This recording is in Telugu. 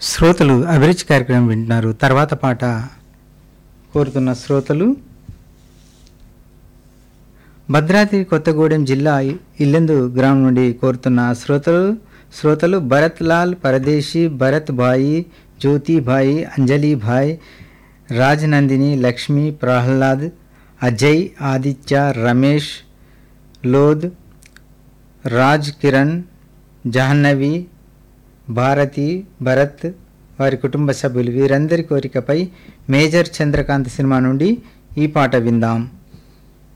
శ్రోతలు అభిరుచి కార్యక్రమం వింటున్నారు తర్వాత పాట కోరుతున్న శ్రోతలు భద్రాద్రి కొత్తగూడెం జిల్లా ఇల్లెందు గ్రామం నుండి కోరుతున్న శ్రోతలు శ్రోతలు భరత్ లాల్ పరదేశీ భరత్ భాయి జ్యోతి భాయి అంజలి భాయ్ రాజనందిని లక్ష్మి ప్రహ్లాద్ అజయ్ ఆదిత్య రమేష్ లోద్ రాజ్ కిరణ్ జాహ్నవి భారతి భరత్ వారి కుటుంబ సభ్యులు వీరందరి కోరికపై మేజర్ చంద్రకాంత్ సినిమా నుండి ఈ పాట విందాం